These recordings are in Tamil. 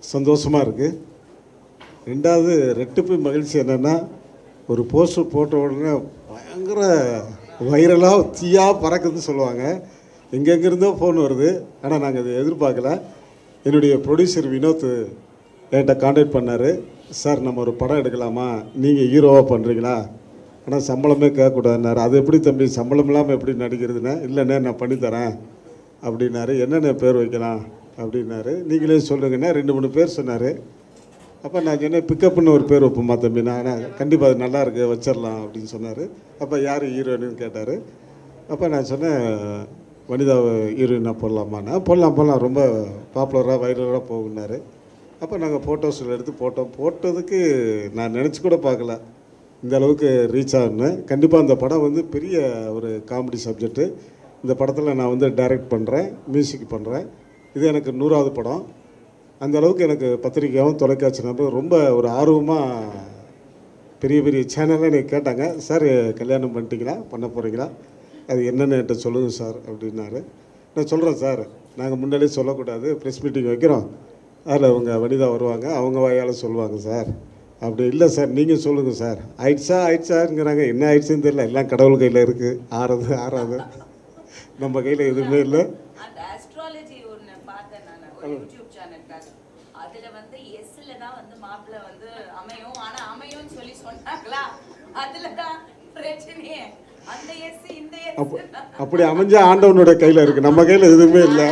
சந்தோஷமாக இருக்குது ரெண்டாவது ரெட்டிப்பு மகிழ்ச்சி என்னென்னா ஒரு போஸ்டர் போட்ட உடனே பயங்கர வைரலாக தீயாக பறக்குதுன்னு சொல்லுவாங்க எங்கெங்கிருந்தோ ஃபோன் வருது ஆனால் நாங்கள் அதை எதிர்பார்க்கல என்னுடைய ப்ரொடியூசர் வினோத் என்கிட்ட காண்டாக்ட் பண்ணார் சார் நம்ம ஒரு படம் எடுக்கலாமா நீங்கள் ஹீரோவாக பண்ணுறீங்களா ஆனால் சம்பளமே கேட்கக்கூடாதுன்னாரு அது எப்படி தம்பி சம்பளம் இல்லாமல் எப்படி நடிக்கிறதுன்னு இல்லைண்ணே நான் பண்ணித்தரேன் அப்படின்னாரு என்னென்ன பேர் வைக்கலாம் அப்படின்னாரு நீங்களே சொல்லுங்கண்ணே ரெண்டு மூணு பேர் சொன்னார் அப்போ நான் சொன்னேன் பிக்கப்னு ஒரு பேர் வைப்போம்மா தம்பி நான் கண்டிப்பாக அது நல்லா இருக்கு வச்சிடலாம் அப்படின்னு சொன்னார் அப்போ யார் ஹீரோயின்னு கேட்டார் அப்போ நான் சொன்னேன் வனிதா ஹீரோயினாக போடலாமாண்ணா போடலாம் போடலாம் ரொம்ப பாப்புலராக வைரலாக போகுன்னாரு அப்போ நாங்கள் ஃபோட்டோஸில் எடுத்து போட்டோம் போட்டதுக்கு நான் நினச்சி கூட பார்க்கல இந்த அளவுக்கு ரீச் ஆகுன்னு கண்டிப்பாக அந்த படம் வந்து பெரிய ஒரு காமெடி சப்ஜெக்ட்டு இந்த படத்தில் நான் வந்து டைரக்ட் பண்ணுறேன் மியூசிக் பண்ணுறேன் இது எனக்கு நூறாவது படம் அந்த அளவுக்கு எனக்கு பத்திரிக்கையாகவும் தொலைக்காட்சி நம்பர் ரொம்ப ஒரு ஆர்வமாக பெரிய பெரிய சேனலில் எனக்கு கேட்டாங்க சார் கல்யாணம் பண்ணிட்டீங்களா பண்ண போகிறீங்களா அது என்னென்னு என்கிட்ட சொல்லுங்கள் சார் அப்படின்னாரு நான் சொல்கிறேன் சார் நாங்கள் முன்னாடியே சொல்லக்கூடாது ப்ரெஸ் மீட்டிங் வைக்கிறோம் அதில் அவங்க வனிதா வருவாங்க அவங்க வாயால் சொல்லுவாங்க சார் அப்படி இல்லை சார் நீங்கள் சொல்லுங்கள் சார் ஆயிடுச்சா ஆயிடுச்சாங்கிறாங்க என்ன ஆயிடுச்சுன்னு தெரியல எல்லாம் கடவுள் கையில் இருக்குது ஆறது ஆறாது நம்ம கையில் எதுவுமே இல்லை அந்த அஸ்ட்ராலஜி ஒண்ணு பார்த்தேன் நான் ஒரு யூடியூப் சேனலுக்காக அதுல வந்து எஸ்ல தான் வந்து மாப்பிள்ளை வந்து அமையும் ஆனா அமையும்னு சொல்லி சொன்னாங்களா அதுல தான் பிரச்சனையே அந்த எஸ் இந்த அப்போ எஸ் அப்படி அமைஞ்ச ஆண்டவனுடைய கையில் இருக்குது நம்ம கையில் எதுவுமே இல்லை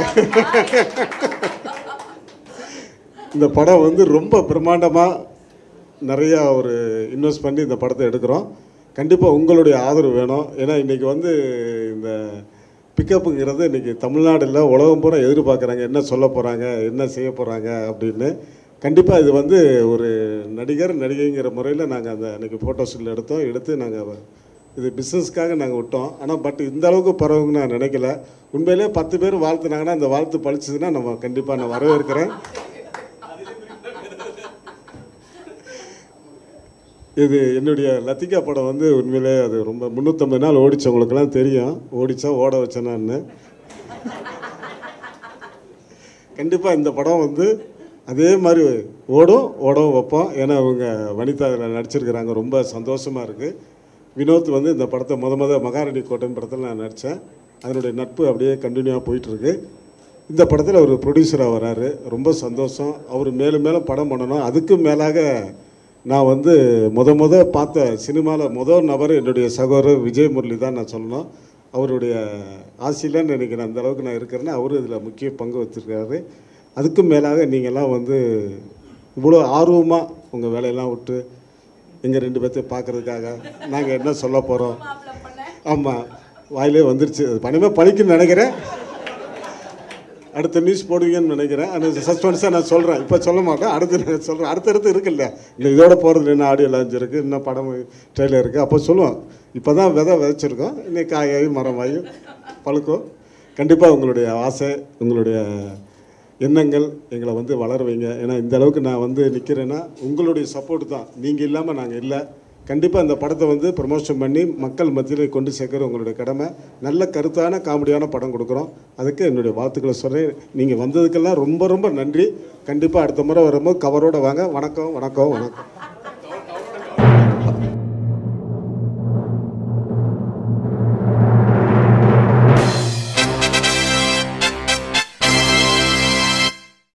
இந்த படம் வந்து ரொம்ப பிரம்மாண்டமாக நிறையா ஒரு இன்வெஸ்ட் பண்ணி இந்த படத்தை எடுக்கிறோம் கண்டிப்பாக உங்களுடைய ஆதரவு வேணும் ஏன்னா இன்றைக்கி வந்து இந்த பிக்கப்புங்கிறது இன்றைக்கி தமிழ்நாடுல உலகம் பூரா எதிர்பார்க்குறாங்க என்ன சொல்ல போகிறாங்க என்ன செய்ய போகிறாங்க அப்படின்னு கண்டிப்பாக இது வந்து ஒரு நடிகர் நடிகைங்கிற முறையில் நாங்கள் அந்த அன்றைக்கி ஃபோட்டோஸில் எடுத்தோம் எடுத்து நாங்கள் இது பிஸ்னஸ்க்காக நாங்கள் விட்டோம் ஆனால் பட் இந்த அளவுக்கு பரவுங்க நான் நினைக்கல உண்மையிலே பத்து பேர் வாழ்த்துனாங்கன்னா அந்த வாழ்த்து பழிச்சதுன்னா நம்ம கண்டிப்பாக நான் வரவேற்கிறேன் இது என்னுடைய லத்திகா படம் வந்து உண்மையிலே அது ரொம்ப முந்நூற்றம்பது நாள் ஓடிச்சவங்களுக்கெல்லாம் தெரியும் ஓடிச்சா ஓட வச்சேனான்னு கண்டிப்பாக இந்த படம் வந்து அதே மாதிரி ஓடும் ஓடவும் வைப்போம் ஏன்னா அவங்க வனிதா அதில் நடிச்சிருக்கிறாங்க ரொம்ப சந்தோஷமாக இருக்குது வினோத் வந்து இந்த படத்தை முத முத மகாராணி கோட்டைன்னு படத்தில் நான் நடித்தேன் அதனுடைய நட்பு அப்படியே கண்டினியூவாக போயிட்டுருக்கு இந்த படத்தில் ஒரு ப்ரொடியூசராக வராரு ரொம்ப சந்தோஷம் அவர் மேலும் மேலும் படம் பண்ணணும் அதுக்கும் மேலாக நான் வந்து முத முத பார்த்த சினிமாவில் முதல் நபர் என்னுடைய சகோதரர் விஜய் முரளி தான் நான் சொல்லணும் அவருடைய ஆசையில் நினைக்கிறேன் அந்த அளவுக்கு நான் இருக்கிறேன்னா அவரும் இதில் முக்கிய பங்கு வச்சுருக்காரு அதுக்கும் மேலாக நீங்கள்லாம் வந்து இவ்வளோ ஆர்வமாக உங்கள் வேலையெல்லாம் விட்டு எங்கள் ரெண்டு பேர்த்தையும் பார்க்கறதுக்காக நாங்கள் என்ன சொல்ல போகிறோம் மாப்பிள்ளை பண்ண ஆமாம் வாயிலே வந்துருச்சு அது பணமே பழிக்குன்னு நினைக்கிறேன் அடுத்த நியூஸ் போடுவீங்கன்னு நினைக்கிறேன் அந்த சஸ்பென்ஸாக நான் சொல்கிறேன் இப்போ சொல்ல மாட்டேன் அடுத்து நான் சொல்கிறேன் அடுத்தடுத்து இருக்குல்ல இல்லை இதோட போகிறது என்ன ஆடியோ லான்ச் இருக்குது இன்னும் படம் ட்ரெயிலர் இருக்குது அப்போ சொல்லுவோம் இப்போ தான் விதை விதைச்சிருக்கோம் இன்னைக்கு காயாகி மரமாகி பழுக்கும் கண்டிப்பாக உங்களுடைய ஆசை உங்களுடைய எண்ணங்கள் எங்களை வந்து வளர வைங்க ஏன்னா இந்த அளவுக்கு நான் வந்து நிற்கிறேன்னா உங்களுடைய சப்போர்ட் தான் நீங்கள் இல்லாமல் நாங்கள் இல்லை கண்டிப்பாக இந்த படத்தை வந்து ப்ரமோஷன் பண்ணி மக்கள் மத்தியில் கொண்டு சேர்க்குற உங்களுடைய கடமை நல்ல கருத்தான காமெடியான படம் கொடுக்குறோம் அதுக்கு என்னுடைய வாழ்த்துக்களை சொல்கிறேன் நீங்கள் வந்ததுக்கெல்லாம் ரொம்ப ரொம்ப நன்றி கண்டிப்பாக அடுத்த முறை வரும்போது கவரோட வாங்க வணக்கம் வணக்கம் வணக்கம்